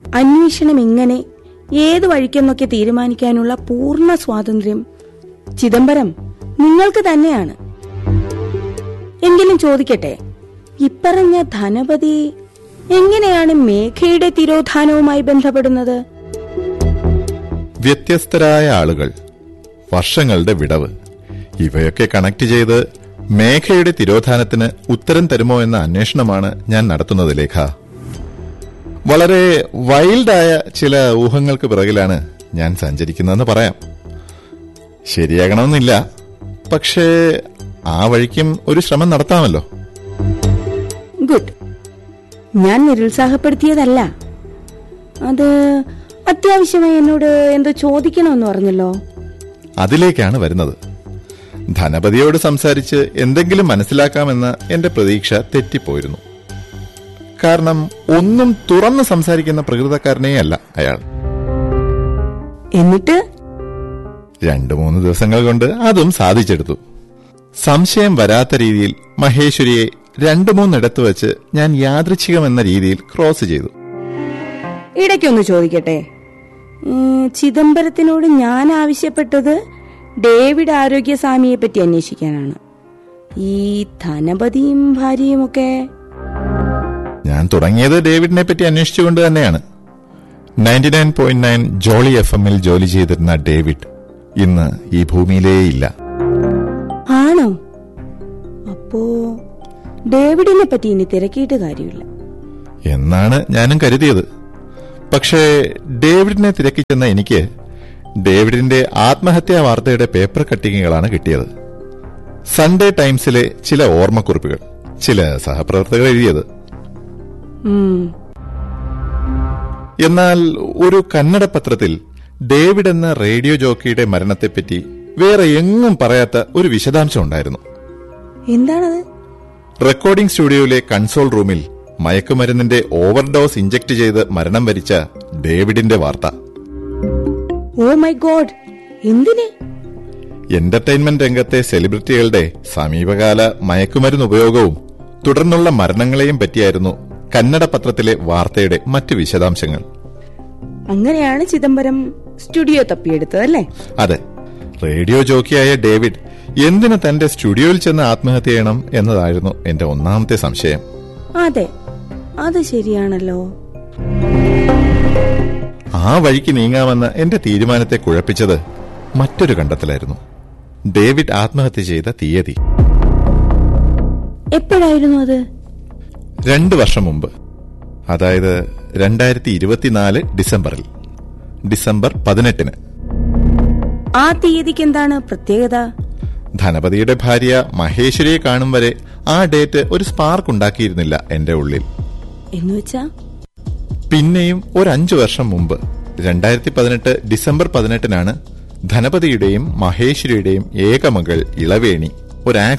അന്വേഷണം എങ്ങനെ ഏത് വഴിക്കെന്നൊക്കെ തീരുമാനിക്കാനുള്ള പൂർണ്ണ സ്വാതന്ത്ര്യം ചിദംബരം നിങ്ങൾക്ക് തന്നെയാണ് എങ്കിലും ചോദിക്കട്ടെ ഇപ്പറഞ്ഞ ധനപതി എങ്ങനെയാണ് മേഘയുടെ തിരോധാനവുമായി ബന്ധപ്പെടുന്നത് വ്യത്യസ്തരായ ആളുകൾ വർഷങ്ങളുടെ വിടവ് ഇവയൊക്കെ കണക്ട് ചെയ്ത് മേഘയുടെ തിരോധാനത്തിന് ഉത്തരം തരുമോ എന്ന അന്വേഷണമാണ് ഞാൻ നടത്തുന്നത് ലേഖ വളരെ വൈൽഡായ ചില ഊഹങ്ങൾക്ക് പിറകിലാണ് ഞാൻ സഞ്ചരിക്കുന്നതെന്ന് പറയാം ശരിയാകണമെന്നില്ല പക്ഷേ ആ വഴിക്കും ഒരു ശ്രമം നടത്താമല്ലോ ഗുഡ് ഞാൻ നിരുത്സാഹപ്പെടുത്തിയതല്ല അത് അത്യാവശ്യമായി എന്നോട് എന്തോ ചോദിക്കണമെന്ന് പറഞ്ഞല്ലോ അതിലേക്കാണ് വരുന്നത് ധനപതിയോട് സംസാരിച്ച് എന്തെങ്കിലും മനസ്സിലാക്കാമെന്ന എന്റെ പ്രതീക്ഷ തെറ്റിപ്പോയിരുന്നു കാരണം ഒന്നും തുറന്ന് സംസാരിക്കുന്ന പ്രകൃതക്കാരനേ അല്ല അയാൾ എന്നിട്ട് രണ്ടു മൂന്ന് ദിവസങ്ങൾ കൊണ്ട് അതും സാധിച്ചെടുത്തു സംശയം വരാത്ത രീതിയിൽ മഹേശ്വരിയെ രണ്ടു മൂന്നിടത്ത് വെച്ച് ഞാൻ യാദൃച്ഛികമെന്ന രീതിയിൽ ക്രോസ് ചെയ്തു ഇടയ്ക്കൊന്ന് ചോദിക്കട്ടെ ഉം, ചിദംബരത്തിനോട് ഞാൻ ആവശ്യപ്പെട്ടത് ഡേവിഡ് ആരോഗ്യസ്വാമിയെ പറ്റി അന്വേഷിക്കാനാണ് ഈ ധനപതിയും ഭാര്യയും ഒക്കെ ഞാൻ തുടങ്ങിയത് ഡേവിഡിനെ പറ്റി അന്വേഷിച്ചുകൊണ്ട് തന്നെയാണ് ninety nine point nine Jolly F എമ്മിൽ ജോലി ചെയ്തിരുന്ന ഡേവിഡ് ഇന്ന് ഈ ഭൂമിയിലേ ഇല്ല ആണോ അപ്പോ ഡേവിഡിനെ പറ്റി ഇനി തിരക്കിയിട്ട് കാര്യമില്ല എന്നാണ് ഞാനും കരുതിയത് പക്ഷേ ഡേവിഡിനെ തിരക്കി ചെന്ന എനിക്ക് ഡേവിഡിന്റെ ആത്മഹത്യാ വാർത്തയുടെ പേപ്പർ കട്ടിങ്ങുകളാണ് കിട്ടിയത് സൺഡേ ടൈംസിലെ ചില ഓർമ്മക്കുറിപ്പുകൾ ചില സഹപ്രവർത്തകർ എഴുതിയത് ഉം, എന്നാൽ ഒരു കന്നഡ പത്രത്തിൽ ഡേവിഡ് എന്ന റേഡിയോ ജോക്കിയുടെ മരണത്തെപ്പറ്റി വേറെ എങ്ങും പറയാത്ത ഒരു വിശദാംശം ഉണ്ടായിരുന്നു എന്താണത് റെക്കോർഡിംഗ് സ്റ്റുഡിയോയിലെ കൺസോൾ റൂമിൽ മയക്കുമരുന്നിന്റെ ഓവർഡോസ് ഇഞ്ചക്ട് ചെയ്ത് മരണം വരിച്ച ഡേവിഡിന്റെ വാർത്ത ഓ മൈ ഗോഡ് എന്തിന് എന്റർടൈൻമെന്റ് രംഗത്തെ സെലിബ്രിറ്റികളുടെ സമീപകാല മയക്കുമരുന്ന് ഉപയോഗവും തുടർന്നുള്ള മരണങ്ങളെയും പറ്റിയായിരുന്നു കന്നഡ പത്രത്തിലെ വാർത്തയുടെ മറ്റു വിശദാംശങ്ങൾ അങ്ങനെയാണ് ചിദംബരം സ്റ്റുഡിയോ തപ്പിയെടുത്തത് അല്ലേ അതെ റേഡിയോ ജോക്കിയായ ഡേവിഡ് എന്തിന് തന്റെ സ്റ്റുഡിയോയിൽ ചെന്ന് ആത്മഹത്യ ചെയ്യണം എന്നതായിരുന്നു എന്റെ ഒന്നാമത്തെ സംശയം അതെ അത് ശരിയാണല്ലോ ആ വഴിക്ക് നീങ്ങാമെന്ന എന്റെ തീരുമാനത്തെ കുഴപ്പിച്ചത് മറ്റൊരു കണ്ടെത്തലായിരുന്നു ഡേവിഡ് ആത്മഹത്യ ചെയ്ത തീയതി എപ്പോഴായിരുന്നു അത് രണ്ടു വർഷം മുമ്പ് അതായത് രണ്ടായിരത്തി ഇരുപത്തിനാല് ഡിസംബറിൽ ഡിസംബർ പതിനെട്ടിന് ആ തീയതിക്ക് എന്താണ് പ്രത്യേകത ധനപതിയുടെ ഭാര്യ മഹേശ്വരിയെ കാണും വരെ ആ ഡേറ്റ് ഒരു സ്പാർക്ക് ഉണ്ടാക്കിയിരുന്നില്ല എന്റെ ഉള്ളിൽ എന്നുവെച്ചാ പിന്നെയും ഒരു അഞ്ചു വർഷം മുമ്പ് രണ്ടായിരത്തി പതിനെട്ട് ഡിസംബർ പതിനെട്ടിനാണ് ധനപതിയുടെയും മഹേശ്വരിയുടെയും ഏകമകൾ ഇളവേണി ഒരു